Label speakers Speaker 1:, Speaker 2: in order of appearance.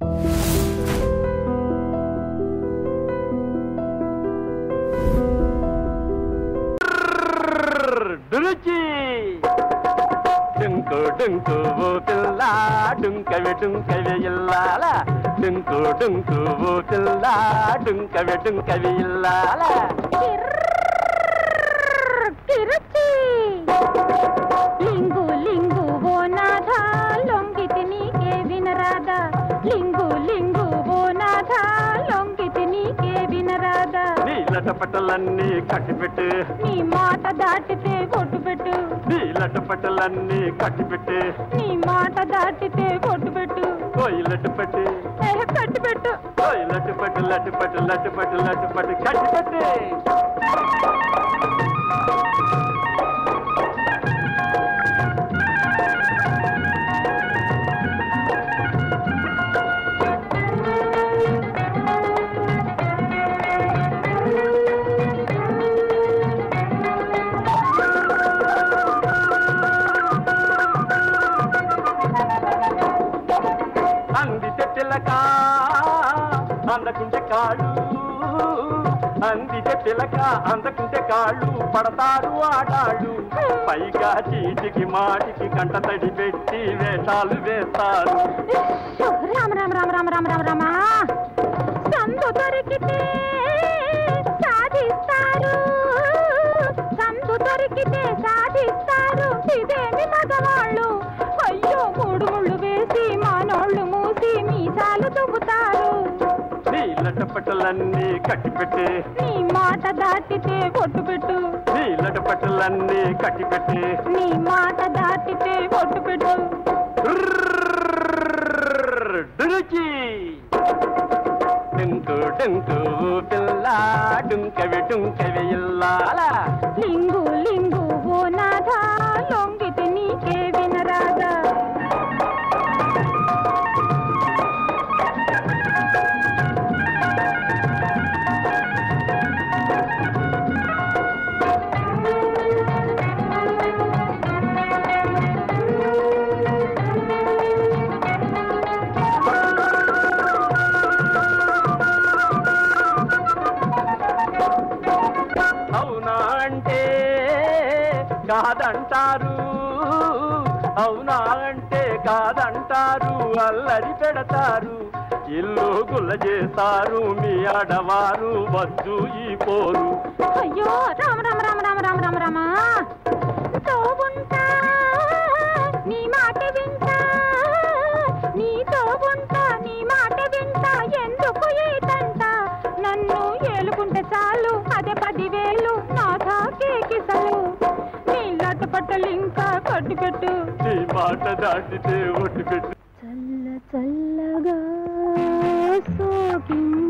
Speaker 1: డురుచి డుంకు డుంకు ఓ పిల్ల డుంకవి డుంకవి ఇల్లాల డుంకు డుంకు ఓ పిల్ల డుంకవి డుంకవి ఇల్లాల
Speaker 2: తిరుచి లింగు లింగు ఓ నాథ లొంగితి నీకే వినరాదా లింగు లింగు ఓ నాథ లొంగితి నీకే వినరాదా
Speaker 1: నీలట పట్టలన్నీ కట్టిపెట్టు
Speaker 2: నీ మాట దాటితే కొట్టు పెట్టు
Speaker 1: నీలట పట్టలన్నీ కట్టిపెట్టు
Speaker 2: నీ మాట దాటితే కొట్టు పెట్టు
Speaker 1: కోయిలట్టు పట్టి
Speaker 2: ఏ, కట్టు పెట్టు
Speaker 1: కోయిలట్టు పట్టు లట్టు పట్టు లట్టు పట్టు లట్టు పట్టు కట్టిపెట్టు అందితే పిల్లక అందకుంటే కాళ్ళు అందితే పిల్లక అందకుంటే కాళ్ళు పడతారు ఆడాళ్ళు పైగా చీటికి మాటికి కంట తడి పెట్టి వేషాలు వేస్తారు
Speaker 2: రామ రామ రామ రామ రామ రామ రామ సందు దొరికితే సాధిస్తారు సందు దొరికితే సాధిస్తారు ఇదేమి మగవాళ్ళు అయ్యో మూడు ముళ్ళు వేసి మానోళ్ళు మూసి మీసాలు దుబ్బుతారు
Speaker 1: నీలట పట్టలన్నీ కట్టిపెట్టి
Speaker 2: నీ మాట దాటితే ఒట్టు పెట్టు
Speaker 1: నీలట పట్టలన్నీ కట్టిపెట్టి
Speaker 2: నీ మాట దాటితే ఒట్టు పెట్టు
Speaker 1: డురుచి డుంకు డుంకు పిల్ల డుంకవి డుంకవి ఇల్లాల
Speaker 2: లింగు లింగు ఓ నాథ లొంగితి నీకే వినరాదా
Speaker 1: అవునా అంటే కాదంటారు అవునా అంటే కాదంటారు అల్లరి పెడతారు ఇల్లు గుల్ల చేస్తారు మీ ఆడవారు వద్దు ఈ పోరు
Speaker 2: అయ్యో రామ రామ రామ రామ రామ రామ రామ తోబుంటా నీ మాట వింటా నీతో ఉంటా నీ మాట వింటా ఎందుకు ఏదంట నన్ను ఏలుకుంటే చాలు అదే పదివేలు నా కేకిసలు నీ లట్ట పట్టలు ఇంకా కట్టు పెట్టు
Speaker 1: నీ మాట దాటితే ఒట్టు పెట్టు
Speaker 2: చల్ల చల్లగా సోకింది